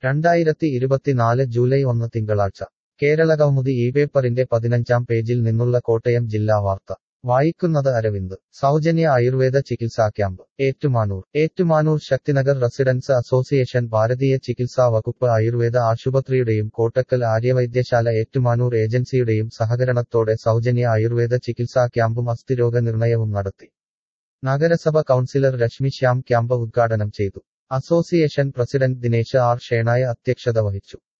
രണ്ടായിരത്തി ഇരുപത്തിനാല് ജൂലൈ ഒന്ന് തിങ്കളാഴ്ച കേരളകൗമുദി ഈ പേപ്പറിന്റെ പതിനഞ്ചാം പേജിൽ നിന്നുള്ള കോട്ടയം ജില്ലാ വാർത്ത വായിക്കുന്നത് അരവിന്ദ് സൗജന്യ ആയുർവേദ ചികിത്സാ camp Ettumanoor Ettumanoor Sakthinagar residence association ഭാരതീയ ചികിത്സാ വകുപ്പ് ആയുർവേദ ആശുപത്രിയുടെയും കോട്ടക്കൽ ആര്യവൈദ്യശാല ഏറ്റുമാനൂർ ഏജൻസിയുടെയും സഹകരണത്തോടെ സൗജന്യ ആയുർവേദ ചികിത്സാ ക്യാമ്പും അസ്ഥിരോഗ നിർണയവും നടത്തി നഗരസഭ കൗൺസിലർ രശ്മി ശ്യാം ക്യാമ്പ് ഉദ്ഘാടനം ചെയ്തു association president Dinesh R Shenoy അധ്യക്ഷത വഹിച്ചു